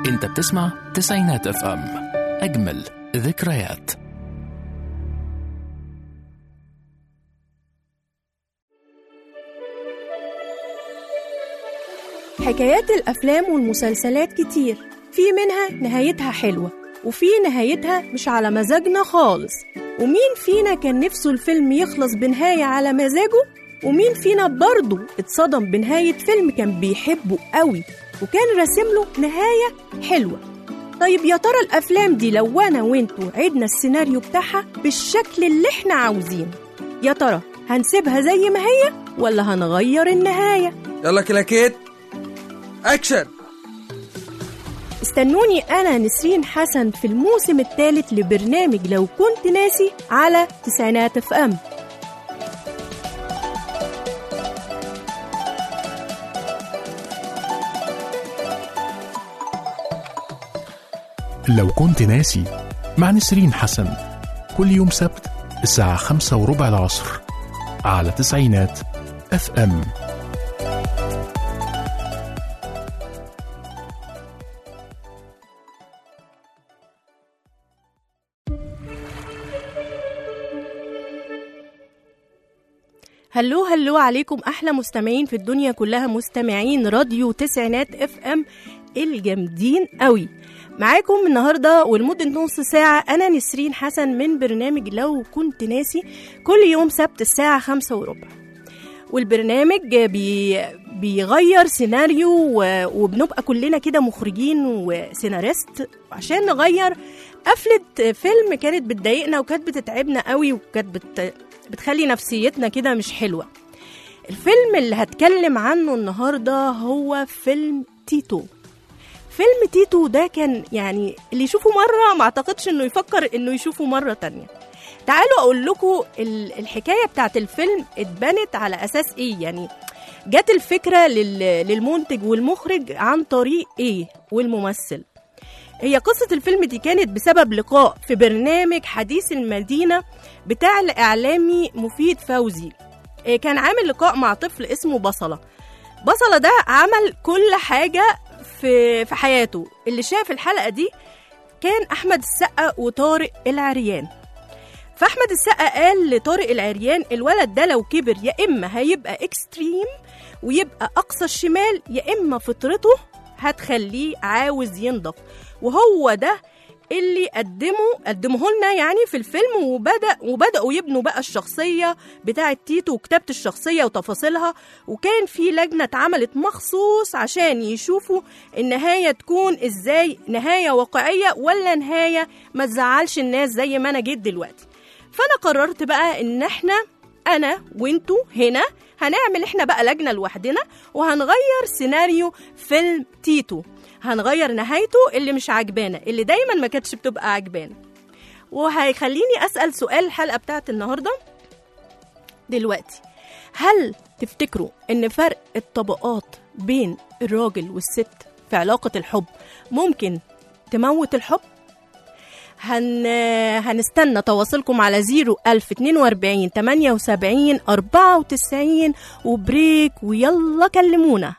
انت بتسمع تسعينات اف ام اجمل ذكريات حكايات الأفلام والمسلسلات كتير في منها نهايتها حلوة وفي نهايتها مش على مزاجنا خالص ومين فينا كان نفسه الفيلم يخلص بنهاية على مزاجه ومين فينا برضه اتصدم بنهاية فيلم كان بيحبه قوي وكان راسم له نهاية حلوة طيب يا ترى الأفلام دي لو أنا وانتوا عدنا السيناريو بتاعها بالشكل اللي احنا عاوزينه يا ترى هنسيبها زي ما هي ولا هنغير النهاية يلا كلاكيت اكشن استنوني أنا نسرين حسن في الموسم الثالث لبرنامج لو كنت ناسي على تسعينات اف ام لو كنت ناسي مع نسرين حسن كل يوم سبت الساعة خمسة وربع العصر على تسعينات اف ام هلو هلو عليكم احلى مستمعين في الدنيا كلها مستمعين راديو تسعينات اف ام الجامدين قوي معاكم النهارده ولمده نص ساعه انا نسرين حسن من برنامج لو كنت ناسي كل يوم سبت الساعه خمسة وربع والبرنامج بي بيغير سيناريو و- وبنبقى كلنا كده مخرجين وسيناريست عشان نغير قفلة فيلم كانت بتضايقنا وكانت بتتعبنا قوي وكانت بت... بتخلي نفسيتنا كده مش حلوة الفيلم اللي هتكلم عنه النهاردة هو فيلم تيتو فيلم تيتو ده كان يعني اللي يشوفه مرة ما اعتقدش انه يفكر انه يشوفه مرة تانية تعالوا اقول لكم ال- الحكاية بتاعت الفيلم اتبنت على اساس ايه يعني جت الفكرة لل- للمنتج والمخرج عن طريق ايه والممثل هي قصة الفيلم دي كانت بسبب لقاء في برنامج حديث المدينة بتاع الإعلامي مفيد فوزي إيه، كان عامل لقاء مع طفل اسمه بصلة بصلة ده عمل كل حاجة في في حياته اللي شاف الحلقة دي كان أحمد السقا وطارق العريان فأحمد السقا قال لطارق العريان الولد ده لو كبر يا إما هيبقى إكستريم ويبقى أقصى الشمال يا إما فطرته هتخليه عاوز ينضف وهو ده اللي قدمه قدمه لنا يعني في الفيلم وبدا وبداوا يبنوا بقى الشخصيه بتاعه تيتو وكتابه الشخصيه وتفاصيلها وكان في لجنه اتعملت مخصوص عشان يشوفوا النهايه تكون ازاي نهايه واقعيه ولا نهايه ما تزعلش الناس زي ما انا جيت دلوقتي فانا قررت بقى ان احنا انا وانتوا هنا هنعمل احنا بقى لجنه لوحدنا وهنغير سيناريو فيلم تيتو هنغير نهايته اللي مش عجبانا اللي دايما ما كانتش بتبقى عجبانا وهيخليني اسال سؤال الحلقه بتاعت النهارده دلوقتي هل تفتكروا ان فرق الطبقات بين الراجل والست في علاقه الحب ممكن تموت الحب هن... هنستنى تواصلكم على 01042 78 94 وبريك ويلا كلمونا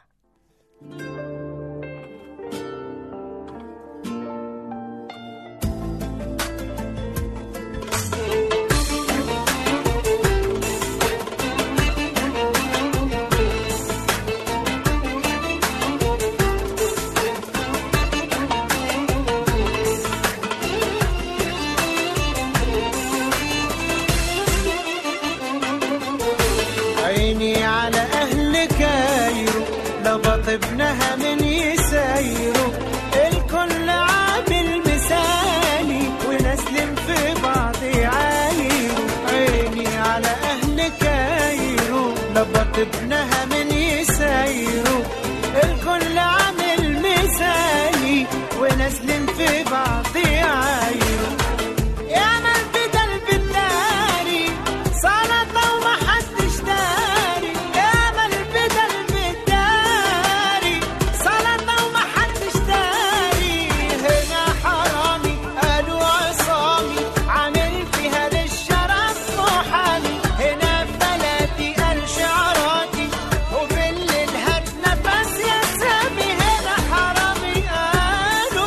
عيني على أهل كايرو لبط ابنها من يسايرو الكل عامل مثالي ونسلم في بعض يعايرو عيني على أهل كايرو لبط ابنها من يسايرو الكل عامل مثالي ونسلم في بعض يعايرو يا من بدل بالداري سلطة وما حدش داري يا من بدل بالداري سلطة وما حدش داري هنا حرامي قالوا عصامي عامل فيها للشرف محامي هنا في بلدي قال شعراتي وفي الليل هات نفس يا سامي هنا حرامي قالوا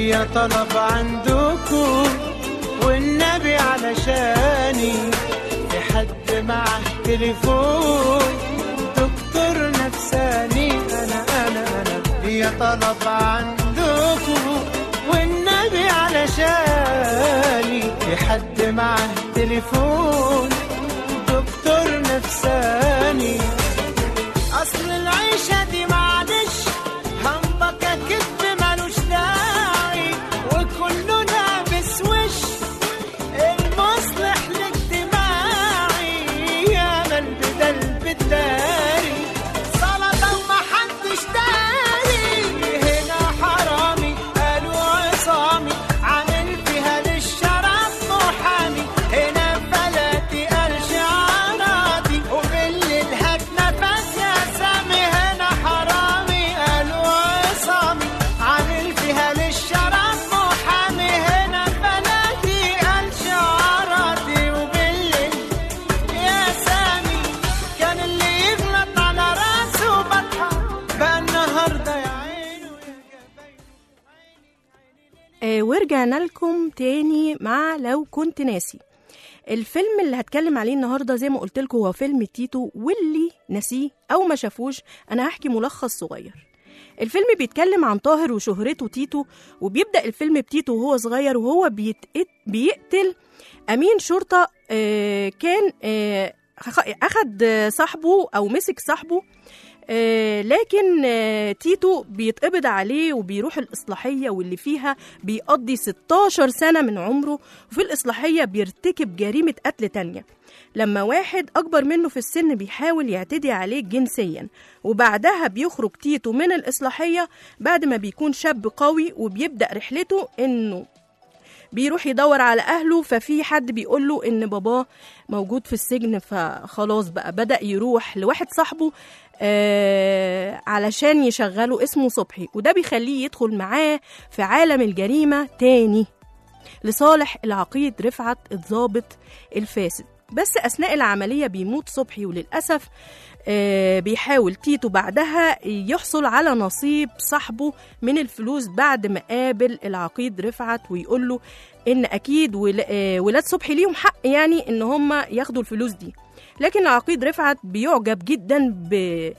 ليا طلب عندكم والنبي علشاني في حد معه تليفون دكتور نفساني انا انا انا ليا طلب عندكم والنبي علشاني في حد معه تليفون دكتور نفساني اصل العيشة دي معلش همبكة كدب ملوش داعي وكله لابس وش المصلح الاجتماعي يا من بدل بالداري سلطة ومحدش داري هنا حرامي قالوا عصامي عامل فيها للشرف محامي هنا بلدي قال شعاراتي وبالليل هات نفس يا سامي هنا حرامي قالوا عصامي عامل فيها للشرف محامي هنا بلدي قال شعاراتي وبالليل يا سامي كان اللي يغلط على راسه بطحة بقى النهارده يا عينه يا جبينه آه ورجعنا لكم تاني مع لو كنت ناسي الفيلم اللي هتكلم عليه النهارده زي ما قلت لكم هو فيلم تيتو واللي نسيه او ما شافوش انا هحكي ملخص صغير الفيلم بيتكلم عن طاهر وشهرته تيتو وبيبدا الفيلم بتيتو وهو صغير وهو بيتقت بيقتل امين شرطه آه كان آه خ- اخد آه، صاحبه او مسك صاحبه آه، لكن آه، تيتو بيتقبض عليه وبيروح الإصلاحية واللي فيها بيقضي 16 سنة من عمره وفي الإصلاحية بيرتكب جريمة قتل تانية لما واحد أكبر منه في السن بيحاول يعتدي عليه جنسيا وبعدها بيخرج تيتو من الإصلاحية بعد ما بيكون شاب قوي وبيبدأ رحلته إنه بيروح يدور على اهله ففي حد بيقول له ان باباه موجود في السجن فخلاص بقى بدا يروح لواحد صاحبه آه علشان يشغله اسمه صبحي وده بيخليه يدخل معاه في عالم الجريمه تاني لصالح العقيد رفعت الضابط الفاسد بس اثناء العمليه بيموت صبحي وللاسف آه، بيحاول تيتو بعدها يحصل على نصيب صاحبه من الفلوس بعد ما قابل العقيد رفعت ويقول له ان اكيد ول- آه، ولاد صبحي ليهم حق يعني ان هم ياخدوا الفلوس دي لكن العقيد رفعت بيعجب جدا ب...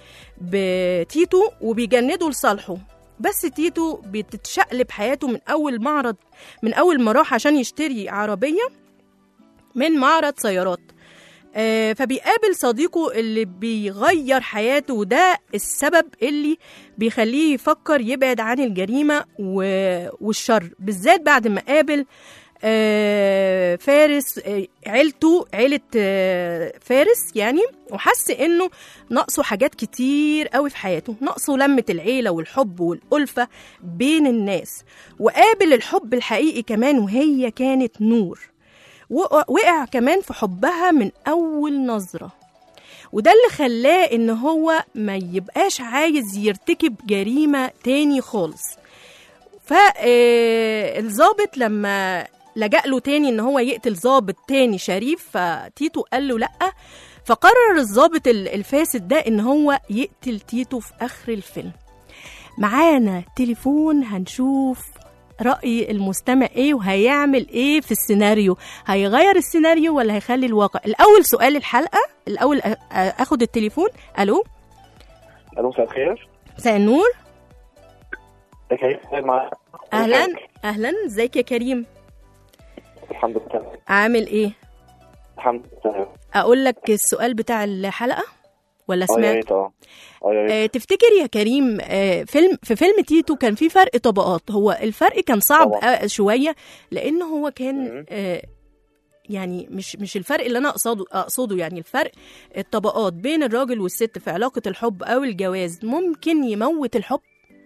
بتيتو وبيجنده لصالحه بس تيتو بتتشقلب حياته من اول معرض من اول ما راح عشان يشتري عربيه من معرض سيارات آه، فبيقابل صديقه اللي بيغير حياته وده السبب اللي بيخليه يفكر يبعد عن الجريمة و- والشر بالذات بعد ما قابل آه، فارس آه، عيلته عيلة آه، فارس يعني وحس انه ناقصه حاجات كتير قوي في حياته ناقصه لمة العيلة والحب والألفة بين الناس وقابل الحب الحقيقي كمان وهي كانت نور وقع وقع كمان في حبها من أول نظرة وده اللي خلاه إن هو ما يبقاش عايز يرتكب جريمة تاني خالص فالظابط لما لجأ له تاني إن هو يقتل ظابط تاني شريف فتيتو قال له لأ فقرر الظابط ال- الفاسد ده إن هو يقتل تيتو في آخر الفيلم معانا تليفون هنشوف رأي المستمع ايه وهيعمل ايه في السيناريو هيغير السيناريو ولا هيخلي الواقع الاول سؤال الحلقة الاول أ- أ- اخد التليفون الو الو مساء الخير مساء النور ده كريم مع اهلا اهلا ازيك يا كريم الحمد لله عامل ايه الحمد لله اقول لك السؤال بتاع الحلقة ولا اه يا سمعت ريت اه اه يا ريت آه، تفتكر يا كريم آه، فيلم في فيلم تيتو كان في فرق طبقات هو الفرق كان صعب طبعا. آه، شويه لان هو كان مم. آه، يعني مش مش الفرق اللي انا اقصده اقصده يعني الفرق الطبقات بين الراجل والست في علاقه الحب او الجواز ممكن يموت الحب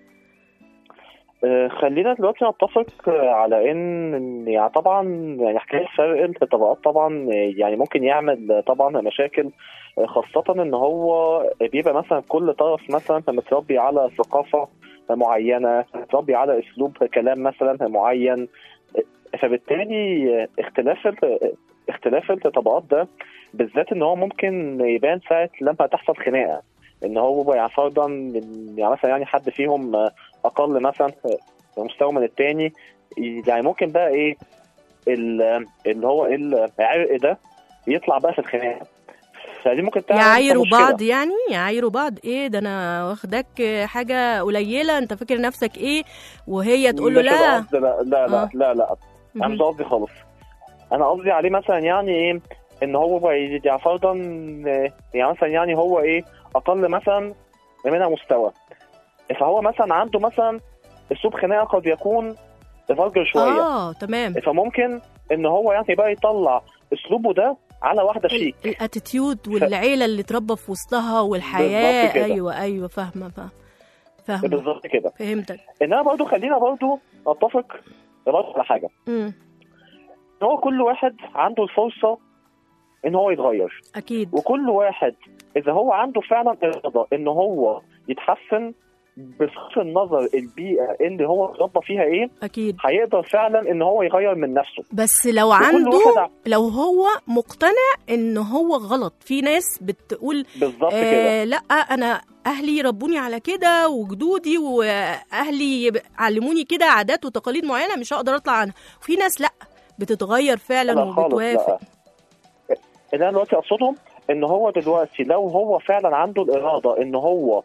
آه، خلينا دلوقتي نتفق آه، على ان إن يعني طبعا يعني حكايه فرق الطبقات طبعا آه، يعني ممكن يعمل آه، طبعا مشاكل آه، خاصة ان هو بيبقى مثلا كل طرف مثلا متربي على ثقافة معينة متربي على اسلوب كلام مثلا معين آه، فبالتالي آه، اختلاف ال- اختلاف الطبقات ده بالذات ان هو ممكن يبان ساعة لما تحصل خناقة ان هو يعني فرضا إن- يعني مثلا يعني حد فيهم آه، اقل مثلا في مستوى من التاني يعني ممكن بقى ايه ال- اللي هو ايه العرق ده يطلع بقى في الخناقه فدي ممكن تعمل يعايروا مشكلة. بعض يعني يعايروا بعض ايه ده انا واخداك حاجه قليله انت فاكر نفسك ايه وهي تقول له مش لا القصد لا لا لا آه. لا, لا. انا مش مهم. قصدي خالص انا قصدي عليه مثلا يعني ايه ان هو بقى يعني فرضا آه، يعني مثلا يعني هو ايه اقل مثلا منها مستوى فهو مثلا عنده مثلا اسلوب خناقه قد يكون فالجر شويه اه تمام فممكن ان هو يعني بقى يطلع اسلوبه ده على واحده شيك الاتيتيود والعيله اللي اتربى في وسطها والحياه بالظبط كده. ايوه ايوه فاهمه فاهمه فاهمه بالظبط كده فهمتك انما برضو خلينا برضو نتفق برضو على حاجه امم ان هو كل واحد عنده الفرصه ان هو يتغير اكيد وكل واحد اذا هو عنده فعلا اراده ان هو يتحسن بصرف النظر البيئه اللي هو اتربى فيها ايه اكيد هيقدر فعلا ان هو يغير من نفسه بس لو واحد عنده ع- لو هو مقتنع ان هو غلط في ناس بتقول بالظبط كده آه لا انا اهلي ربوني على كده وجدودي واهلي يب- علموني كده عادات وتقاليد معينه مش هقدر اطلع عنها وفي ناس لا بتتغير فعلا لا خالص وبتوافق لا اللي انا دلوقتي اقصده ان هو دلوقتي لو هو فعلا عنده الاراده ان هو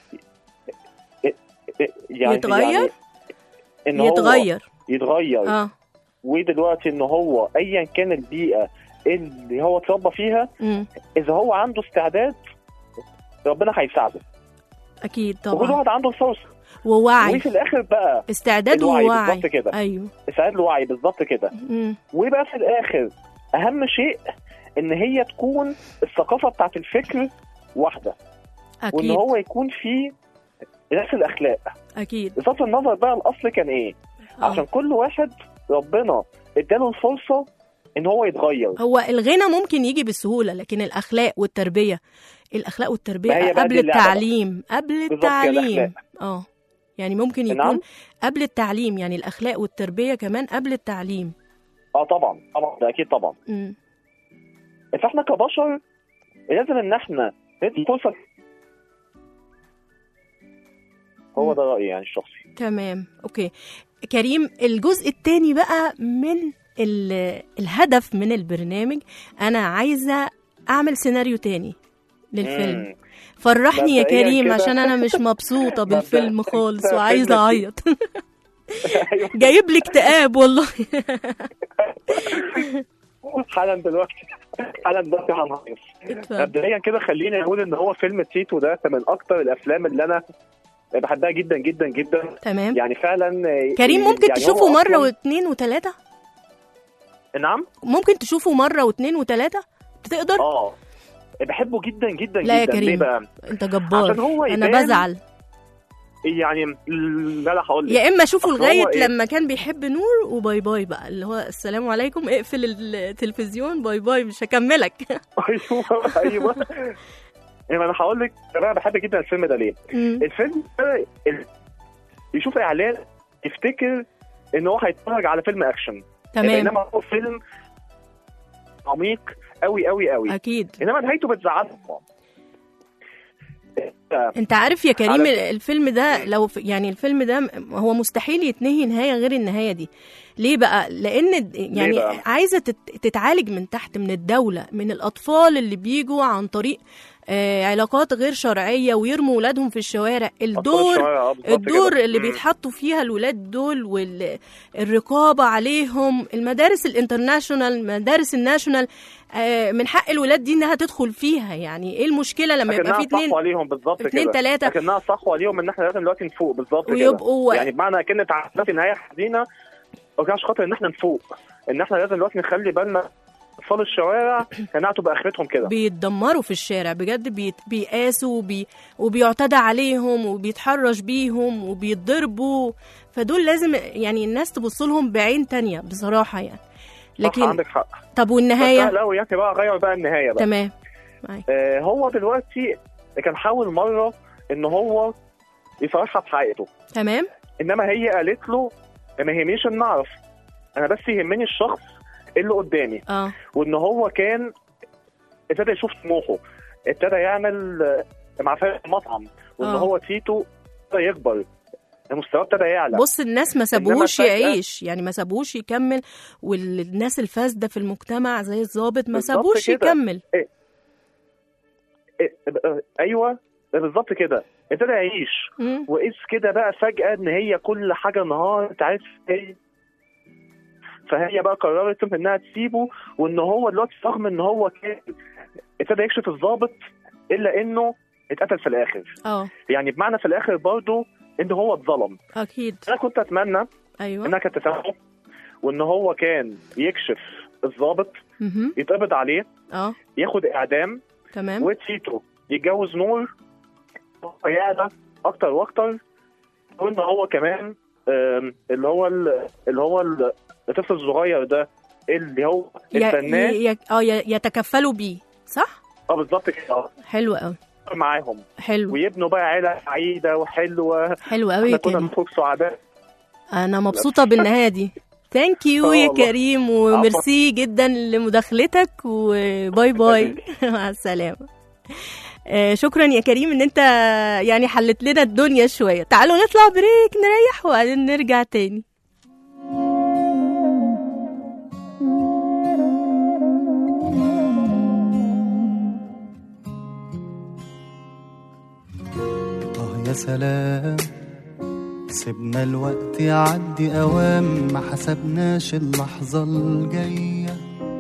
يعني يتغير؟ يعني ان هو يتغير يتغير اه ودلوقتي ان هو ايا كان البيئه اللي هو اتربى فيها امم اذا هو عنده استعداد ربنا هيساعده اكيد وكل طبعا واحد عنده الفرصه ووعي وفي الاخر بقى استعداد الوعي ووعي بالظبط كده. ايوه استعداد الوعي بالظبط كده امم ويبقى في الاخر اهم شيء ان هي تكون الثقافه بتاعت الفكر واحده وان اكيد هو يكون في نفس الاخلاق اكيد بصرف النظر بقى الاصل كان ايه آه. عشان كل واحد ربنا اداله الفرصه ان هو يتغير هو الغنى ممكن يجي بسهوله لكن الاخلاق والتربيه الاخلاق والتربيه ما هي بقى قبل دي اللعبة التعليم قبل بالظبط كده، التعليم الأخلاق. اه يعني ممكن يكون نعم قبل التعليم يعني الاخلاق والتربيه كمان قبل التعليم اه طبعا طبعا ده اكيد طبعا امم فاحنا كبشر لازم ان احنا ندي فرصه هو مم. ده رايي يعني الشخصي تمام اوكي كريم الجزء الثاني بقى من ال- الهدف من البرنامج انا عايزه اعمل سيناريو تاني للفيلم مم. فرحني يا مبدئياً كريم كده- عشان انا مش مبسوطه مبدأ- بالفيلم خالص ده وعايزه فيلم اعيط ايوه جايب لي اكتئاب والله حالا دلوقتي حالا دلوقتي هنهيص اتفضل. مبدئيا كده خليني اقول ان هو فيلم تيتو ده من اكتر الافلام اللي انا بحبها جدا جدا جدا تمام يعني فعلا كريم ممكن يعني تشوفه هو مره أصلاً- واثنين وثلاثه نعم ممكن تشوفه مره واثنين وثلاثه تقدر اه بحبه جدا جدا لا يا جدا ليه كريم. بقى انت جبار عشان هو انا يبان- بزعل يعني لا لا هقول لك يا اما اشوفه أصل هو لغايه إيه؟ لما كان بيحب نور وباي باي بقى اللي هو السلام عليكم اقفل التلفزيون باي باي مش هكملك ايوه ايوه يعني انا هقول لك انا بحب جدا الفيلم ده ليه مم. الفيلم ده ال- يشوف اعلان يفتكر ان هو هيتفرج على فيلم اكشن تمام انما هو فيلم عميق قوي قوي قوي اكيد انما نهايته بتزعلك انت عارف يا كريم على- الفيلم ده لو ف- يعني الفيلم ده م- هو مستحيل يتنهي نهايه غير النهايه دي ليه بقى لان د- يعني بقى؟ عايزه تت- تتعالج من تحت من الدوله من الاطفال اللي بيجوا عن طريق آه علاقات غير شرعيه ويرموا ولادهم في الشوارع الدور الدور اللي بيتحطوا فيها الولاد دول والرقابه عليهم المدارس الانترناشونال المدارس الناشونال آه، من حق الولاد دي انها تدخل فيها يعني ايه المشكله لما يبقى في اتنين صحوه ليهم بالظبط اتنين كده تلاته لكنها صحوه ليهم ان احنا لازم دلوقتي نفوق بالظبط كده ويبقوا يعني بمعنى كلمه دلوقتي نهايه حزينه ما كانش خاطر ان احنا نفوق ان احنا لازم دلوقتي نخلي بالنا اطفال الشوارع انها تبقى اخرتهم كده بيتدمروا في الشارع بجد بيت... بيقاسوا وبي... وبيعتدى عليهم وبيتحرش بيهم وبيتضربوا فدول لازم يعني الناس تبص لهم بعين تانية بصراحة يعني صح لكن عندك حق طب بس والنهاية لا وياك بقى غير بقى النهايه بقى تمام معاك. آه هو دلوقتي كان حاول مره ان هو يصارحها بحقيقته تمام انما هي قالت له ما يهمنيش ان اعرف انا بس يهمني الشخص اللي قدامي اه وان هو كان ابتدى يشوف طموحه ابتدى يعمل آه، مع فرق المطعم وان آه. هو تيتو ابتدى يكبر مستواه ابتدى يعلى بص الناس ما سابوهوش فجأة- يعيش يعني ما سابوهوش يكمل والناس الفاسده في المجتمع زي الضابط ما بالظبط سابوش كده. يكمل إيه، آه، ايوه بالظبط كده ابتدى يعيش مم. وقيس كده بقى فجأة إن هي كل حاجة نهار أنت عارف إيه فهي بقى قررت إنها تسيبه وإن هو دلوقتي رغم إن هو كان ابتدى يكشف الضابط إلا إنه اتقتل في الآخر اه يعني بمعنى في الآخر برضه إن هو اتظلم اكيد أنا كنت أتمنى ايوه إنها كانت تسامحه وإن هو كان يكشف الضابط مهم. يتقبض عليه اه ياخد إعدام تمام وتيتو يتجوز نور يعلى اكتر واكتر وان هو كمان آم، اللي هو ال- اللي هو ال- الطفل الصغير ده اللي هو ي- استناه ي- ي- اه ي- يتكفلوا بيه صح اه بالظبط كده آه، حلو قوي معاهم حلو ويبنوا بقى عيله سعيده وحلوه حلو قوي احنا يا كنا كريم نخرج سعداء انا مبسوطه بالنهايه دي ثانك يو آه يا والله. كريم وميرسي جدا لمداخلتك وباي باي مع السلامه آه، شكرا يا كريم ان انت يعني حلت لنا الدنيا شويه تعالوا نطلع بريك نريح وبعدين نرجع تاني آه يا سلام سيبنا الوقت يعدي أوام ما حسبناش اللحظة الجاية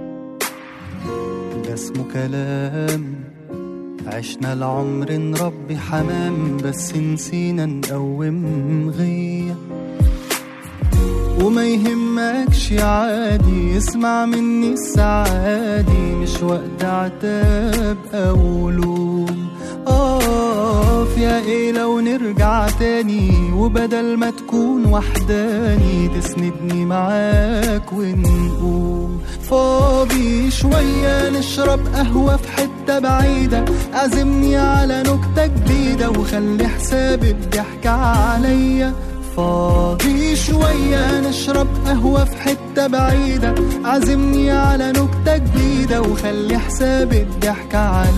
ده اسمه كلام عشنا العمر نربي حمام بس نسينا نقوم غيه وما يهمكش عادي اسمع مني السعادي مش وقت عتاب او لوم اقف يا ايه لو نرجع تاني وبدل ما تكون وحداني تسندني معاك ونقوم فاضي شوية نشرب قهوة في حتة بعيدة عزمني على نكتة جديدة وخلي حساب الضحك عليا فاضي شوية نشرب قهوة في حتة بعيدة عزمني على نكتة جديدة وخلي حساب الضحك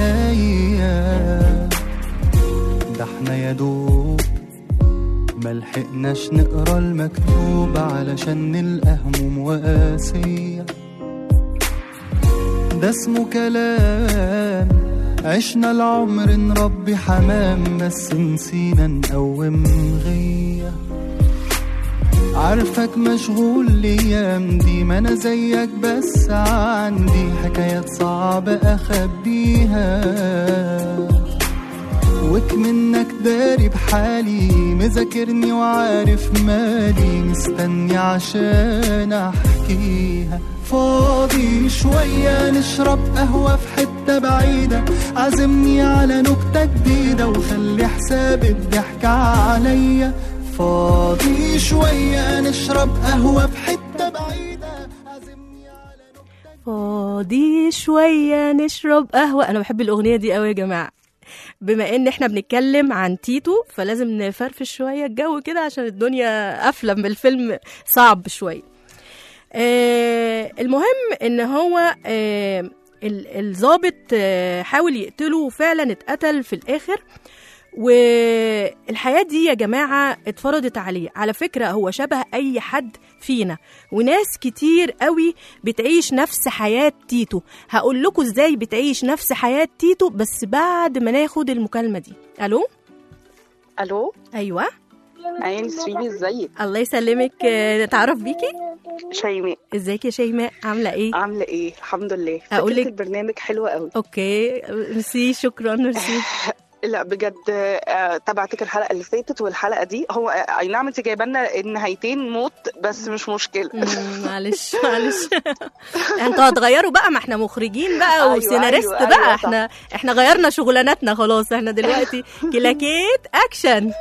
عليا ده احنا يا دوب ملحقناش نقرا المكتوب علشان نلقى هموم وقاسية ده اسمه كلام عشنا العمر نربي حمام بس نسينا نقوم غيه عارفك مشغول الايام دي ما انا زيك بس عندي حكايات صعبة اخبيها وك منك داري بحالي مذاكرني وعارف مالي مستني عشان احكيها فاضي شوية نشرب قهوة في حتة بعيدة عزمني على نكتة جديدة وخلي حساب الضحك عليا فاضي شوية نشرب قهوة في حتة بعيدة عزمني على نكتة فاضي شوية نشرب قهوة أنا بحب الأغنية دي قوي يا جماعة بما ان احنا بنتكلم عن تيتو فلازم نفرفش شوية الجو كده عشان الدنيا قافلة من الفيلم صعب شوية آه المهم ان هو آه ال- الضابط آه حاول يقتله وفعلا اتقتل في الاخر والحياة دي يا جماعة اتفرضت عليه على فكرة هو شبه أي حد فينا وناس كتير قوي بتعيش نفس حياة تيتو هقول لكم ازاي بتعيش نفس حياة تيتو بس بعد ما ناخد المكالمة دي ألو الو أيوة عين سريبي ازيك الله يسلمك آه، نتعرف بيكي شيماء ازيك يا شيماء عاملة ايه عامله ايه الحمد لله أقول فكرة لك- البرنامج حلوه قوي اوكي ميرسي شكرا ميرسي لا بجد آه، تابعتك الحلقه اللي فاتت والحلقه دي هو آه، اي نعم انت جايبه لنا النهايتين موت بس مش مشكله مم، معلش معلش انتوا هتغيروا بقى ما احنا مخرجين بقى أيوة، وسيناريست أيوة، بقى أيوة، احنا احنا غيرنا شغلانتنا خلاص احنا دلوقتي كلاكيت اكشن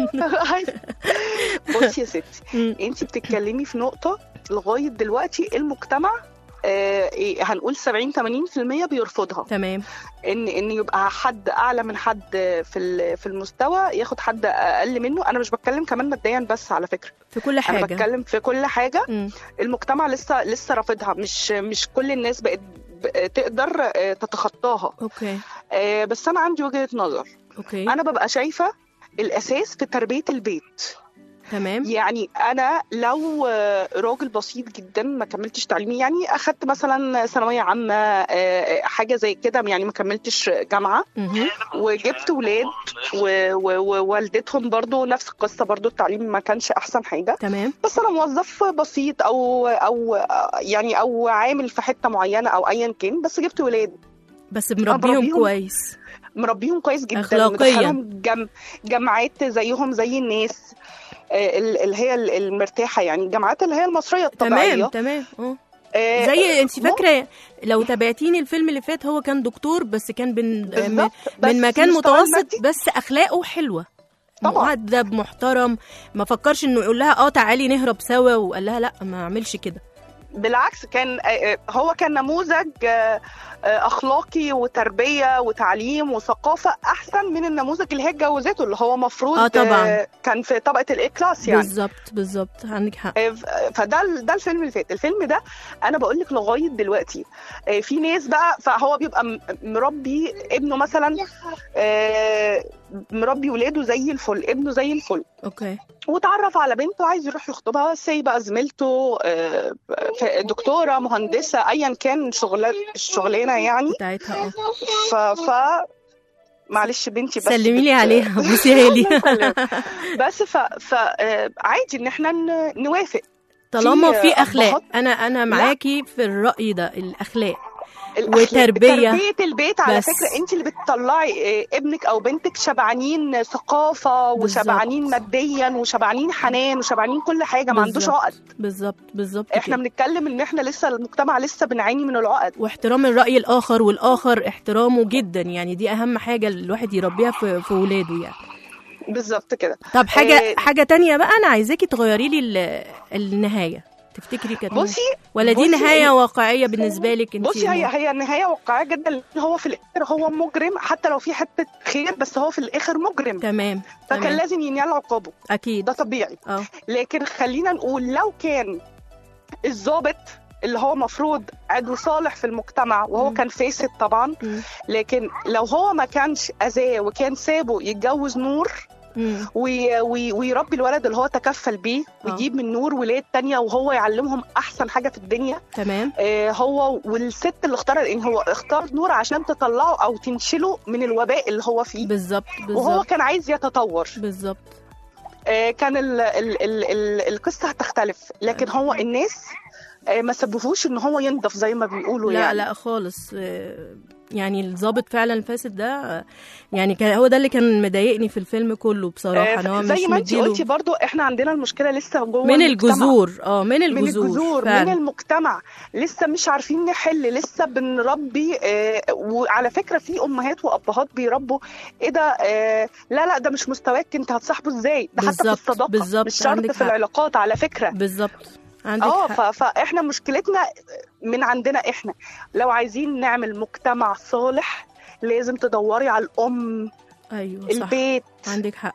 بصي يا ستي مم. انت بتتكلمي في نقطه لغايه دلوقتي المجتمع آه إيه، هنقول 70 80% بيرفضها تمام ان ان يبقى حد اعلى من حد في ال- في المستوى ياخد حد اقل منه انا مش بتكلم كمان ماديا بس على فكره في كل انا حاجه بتكلم في كل حاجه مم. المجتمع لسه لسه رافضها مش مش كل الناس بقت ب- تقدر آه، تتخطاها اوكي آه، بس انا عندي وجهة نظر اوكي انا ببقى شايفة الاساس في تربية البيت تمام يعني انا لو آه، راجل بسيط جدا ما كملتش تعليمي يعني اخدت مثلا ثانويه عامه آه، حاجه زي كده يعني ما كملتش جامعه مهم. وجبت ولاد و- و- ووالدتهم برضو نفس القصه برضو التعليم ما كانش احسن حاجه تمام بس انا موظف بسيط او او يعني او عامل في حته معينه او ايا كان بس جبت ولاد بس مربيهم بربيهم. كويس مربيهم كويس جدا أخلاقياً. مدخلهم جم... جامعات زيهم زي الناس آه، ال- اللي هي ال- المرتاحه يعني الجامعات اللي هي المصريه الطبيعيه تمام تمام اه آه، زي انت مم- فاكره لو تابعتيني الفيلم اللي فات هو كان دكتور بس كان من بالظبط. من بس مكان مستواه متوسط المادي- بس اخلاقه حلوه طبعاً. مؤدب محترم ما فكرش انه يقول لها اه تعالي نهرب سوا وقال لها لا ما اعملش كده بالعكس كان آه، آه، هو كان نموذج آه، آه، اخلاقي وتربيه وتعليم وثقافه احسن من النموذج اللي هي اتجوزته اللي هو مفروض آه، طبعاً. آه، كان في طبقه الاي كلاس يعني بالظبط بالظبط عندك حق آه، ف- فده ال- ده الفيلم اللي فات الفيلم ده انا بقول لك لغايه دلوقتي آه، في ناس بقى فهو بيبقى م- مربي ابنه مثلا آه، مربي ولاده زي الفل ابنه زي الفل اوكي وتعرف على بنت وعايز يروح يخطبها سي بقى زميلته آه، ف- دكتوره مهندسه ايا كان شغل الشغلانه يعني بتاعتها اه ف, ف... معلش بنتي بس سلمي لي بت- عليها بوسيها لي بس ف, ف... آه، عادي ان احنا ن- نوافق طالما في في اخلاق أبهات- انا انا معاكي في الراي ده الاخلاق الأخلاق. وتربية. تربيه البيت على بس. فكره انت اللي بتطلعي آه، ابنك او بنتك شبعانين ثقافه بالظبط. وشبعانين ماديا وشبعانين حنان وشبعانين كل حاجه ما عندوش بالظبط. عقد بالظبط بالظبط احنا كده. بنتكلم ان احنا لسه المجتمع لسه بنعاني من العقد واحترام الرأي الآخر والآخر احترامه جدا يعني دي أهم حاجة الواحد يربيها في, في ولاده يعني بالظبط كده طب حاجة إيه. حاجة تانية بقى أنا عايزاكي تغيري لي ال- النهاية تفتكري كانت بصي ولا دي بصي نهاية إيه؟ واقعية بالنسبة لك انت بصي هي هي النهايه واقعيه جدا لان هو في الاخر هو مجرم حتى لو في حته خير بس هو في الاخر مجرم تمام فكان تمام لازم ينال عقابه أكيد ده طبيعي اه لكن خلينا نقول لو كان الضابط اللي هو مفروض عضو صالح في المجتمع وهو مم. كان فاسد طبعا مم. لكن لو هو ما كانش اذاه وكان سابه يتجوز نور مم. وي وي ويربي الولد اللي هو تكفل بيه آه. ويجيب من نور ولاد تانية وهو يعلمهم احسن حاجه في الدنيا تمام آه، هو والست اللي اختار ان هو اختار نور عشان تطلعه او تنشله من الوباء اللي هو فيه بالظبط وهو بالظبط كان عايز يتطور بالظبط آه، كان ال ال ال ال القصه هتختلف لكن هو الناس آه، ما سببوش ان هو ينضف زي ما بيقولوا لا يعني لا خالص آه، يعني الضابط فعلا الفاسد ده آه، يعني كان هو ده اللي كان مضايقني في الفيلم كله بصراحة ان هو آه، مش زي ما انت مديله قلتي برضو احنا عندنا المشكله لسه جوه من المجتمع. الجذور اه من من الجذور الجذور من فعلا المجتمع لسه مش عارفين نحل لسه بنربي آه وعلى فكره في امهات وابهات بيربوا ايه ده آه لا لا ده مش مستواك انت هتصاحبه ازاي ده حتى في بالظبط، الصداقه بالظبط، مش شرط عندك في حق. العلاقات على فكره بالظبط عندك اه حق ف- فاحنا مشكلتنا من عندنا احنا لو عايزين نعمل مجتمع صالح لازم تدوري على الام ايوه صح البيت عندك حق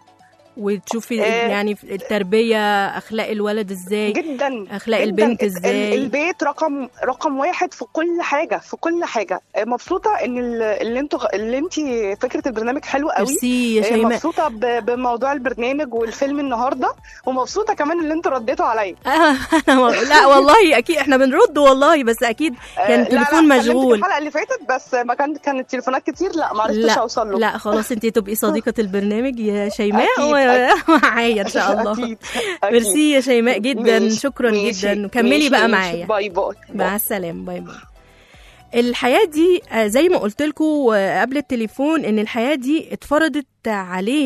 وتشوفي آه. يعني في التربيه اخلاق الولد ازاي جدا أخلاق جداً. البنت ال- إزاي؟ البيت رقم رقم واحد في كل حاجه في كل حاجه آه، مبسوطه ان ال- اللي انتوا اللي انت فكره البرنامج حلوه قوي ميرسي يا آه، شيماء مبسوطه ب- بموضوع البرنامج والفيلم النهارده ومبسوطه كمان اللي انتوا رديتوا عليا آه، انا و- لا والله اكيد احنا بنرد والله بس اكيد آه، كان لا، لا، التليفون كلمتك مشغول الحلقه اللي فاتت بس ما كان كانت التليفونات كتير لا ما عرفتش لا اوصل له لا خلاص انت تبقي صديقه البرنامج يا شيماء أكيد، ومعايا ان شاء الله أكيد، أكيد. ميرسي يا شيماء جدا ماشي، شكرا ماشي، جدا وكملي ماشي، بقى ماشي. معايا باي باي مع السلامه باي باي الحياة دي آه، زي ما قلت لكم قبل التليفون ان الحياة دي اتفرضت عليه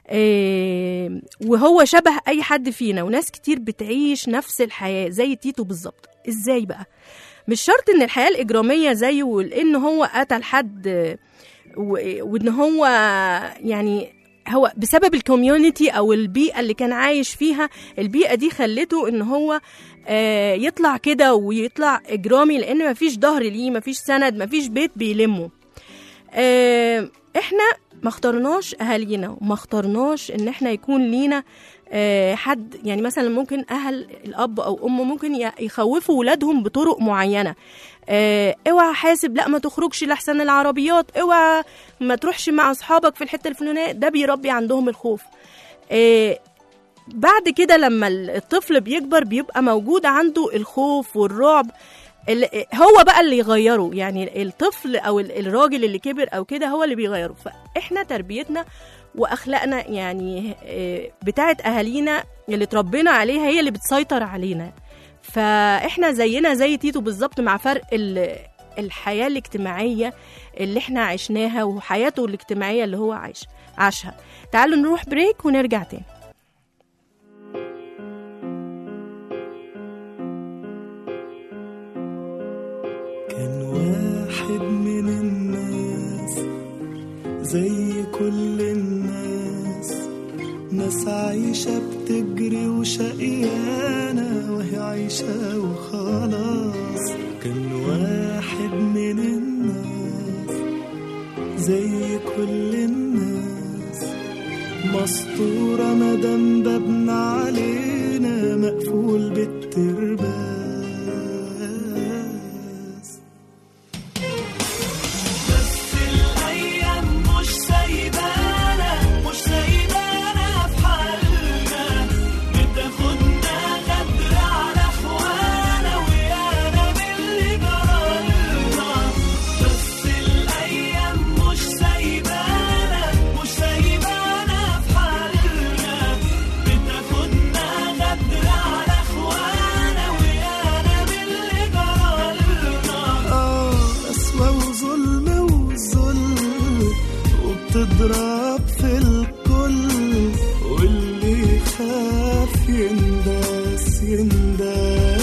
آه، وهو شبه اي حد فينا وناس كتير بتعيش نفس الحياة زي تيتو بالظبط ازاي بقى مش شرط ان الحياة الاجرامية زيه لان هو قتل حد آه، و- وان هو يعني هو بسبب الكوميونتي او البيئه اللي كان عايش فيها البيئه دي خلته ان هو آه، يطلع كده ويطلع اجرامي لان مفيش ظهر ليه مفيش سند مفيش بيت بيلمه آه، احنا ما اخترناش اهالينا وما اخترناش ان احنا يكون لينا آه، حد يعني مثلا ممكن اهل الاب او ام ممكن ي- يخوفوا ولادهم بطرق معينه آه، اوعى حاسب لا ما تخرجش لحسن العربيات اوعى ما تروحش مع اصحابك في الحته الفلانيه ده بيربي عندهم الخوف آه، بعد كده لما الطفل بيكبر بيبقى موجود عنده الخوف والرعب ال- هو بقى اللي يغيره يعني الطفل او ال- الراجل اللي كبر او كده هو اللي بيغيره فاحنا تربيتنا واخلاقنا يعني آه، بتاعت اهالينا اللي اتربينا عليها هي اللي بتسيطر علينا فاحنا زينا زي تيتو بالظبط مع فرق ال- الحياه الاجتماعيه اللي احنا عشناها وحياته الاجتماعيه اللي هو عايش عاشها تعالوا نروح بريك ونرجع تاني كان واحد من الناس زي كل الناس ناس عايشة بتجري وشقيانة وهي عايشة وخلاص كان واحد من الناس زي كل الناس مسطورة مدام بابنا علينا مقفول بالترباس بس الأيام مش سايبانا مش سايبانا في حالنا بتاخدنا غدر على إخوانا ويانا باللي جرالنا بس الأيام مش سايبانا مش سايبانا في حالنا بتاخدنا غدر على إخوانا ويانا باللي جرالنا آه قسوة وظلم وظلم وبتضرب في الكل واللي خاف ينداس ينداس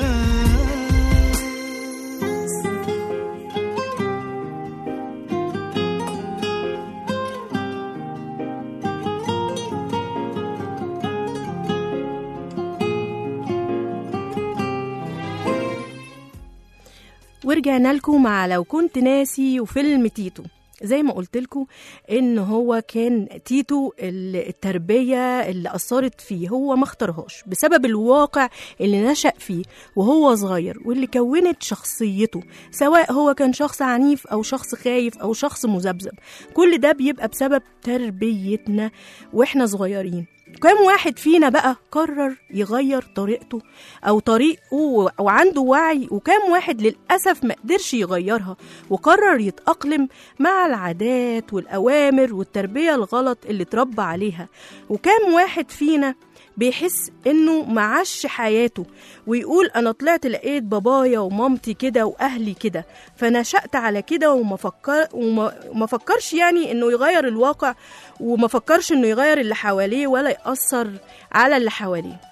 ورجعنا لكم مع لو كنت ناسي وفيلم تيتو زي ما قلت لكم ان هو كان تيتو ال- التربيه اللي اثرت فيه هو ما اختارهاش بسبب الواقع اللي نشأ فيه وهو صغير واللي كونت شخصيته سواء هو كان شخص عنيف او شخص خايف او شخص مذبذب كل ده بيبقى بسبب تربيتنا واحنا صغيرين كم واحد فينا بقى قرر يغير طريقته او طريقه وعنده وعي وكم واحد للاسف ما قدرش يغيرها وقرر يتاقلم مع العادات والاوامر والتربيه الغلط اللي اتربى عليها وكم واحد فينا بيحس انه معاش حياته ويقول انا طلعت لقيت بابايا ومامتي كده واهلي كده فنشأت على كده وما فكر وما وما فكرش يعني انه يغير الواقع وما فكرش انه يغير اللي حواليه ولا يأثر على اللي حواليه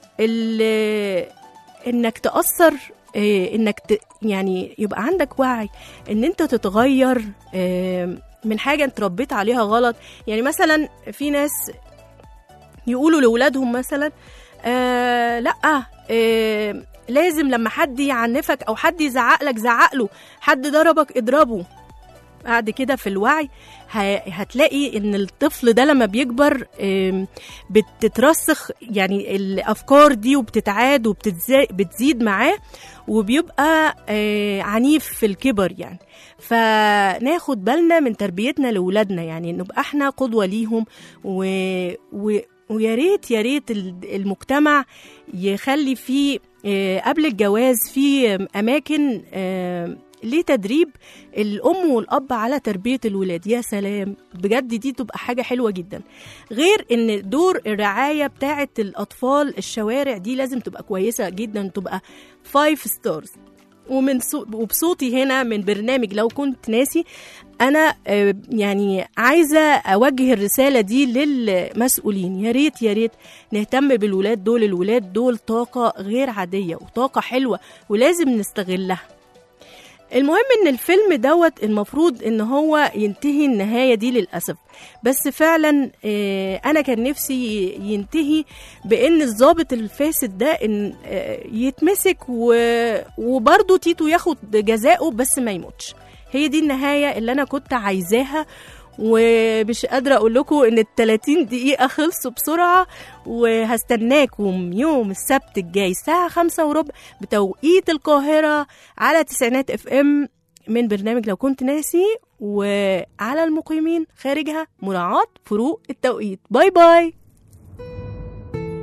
ال- انك تأثر إيه، انك ت... يعني يبقى عندك وعي ان انت تتغير إيه، من حاجه انت ربيت عليها غلط يعني مثلا في ناس يقولوا لاولادهم مثلا آه لا آه لازم لما حد يعنفك او حد يزعق لك زعق له حد ضربك اضربه بعد كده في الوعي ه- هتلاقي ان الطفل ده لما بيكبر آم، بتترسخ يعني الافكار دي وبتتعاد وبتزيد معاه وبيبقى آه، عنيف في الكبر يعني فناخد بالنا من تربيتنا لاولادنا يعني نبقى احنا قدوه ليهم و... و... ويا ريت يا ريت ال- المجتمع يخلي فيه آه، قبل الجواز في اماكن آه، لتدريب الام والاب على تربيه الولاد يا سلام بجد دي تبقى حاجه حلوه جدا غير ان دور الرعايه بتاعه الاطفال الشوارع دي لازم تبقى كويسه جدا تبقى فايف ستارز ومن صو... وبصوتي هنا من برنامج لو كنت ناسي انا آه، يعني عايزه اوجه الرساله دي للمسؤولين يا ريت يا ريت نهتم بالولاد دول الولاد دول طاقه غير عاديه وطاقه حلوه ولازم نستغلها المهم ان الفيلم دوت المفروض ان هو ينتهي النهايه دي للاسف بس فعلا آه، انا كان نفسي ينتهي بان الضابط الفاسد ده ان آه، يتمسك و- وبرضه تيتو ياخد جزاؤه بس ما يموتش هي دي النهايه اللي انا كنت عايزاها ومش قادرة أقول لكم إن ال 30 دقيقة خلصوا بسرعة وهستناكم يوم السبت الجاي الساعة خمسة وربع بتوقيت القاهرة على تسعينات اف ام من برنامج لو كنت ناسي وعلى المقيمين خارجها مراعاة فروق التوقيت باي باي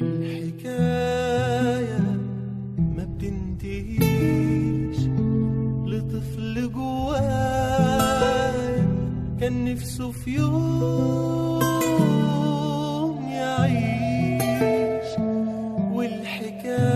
الحكاية ما بتنتهيش لطفل جوايا كان نفسه في يوم يعيش والحكاية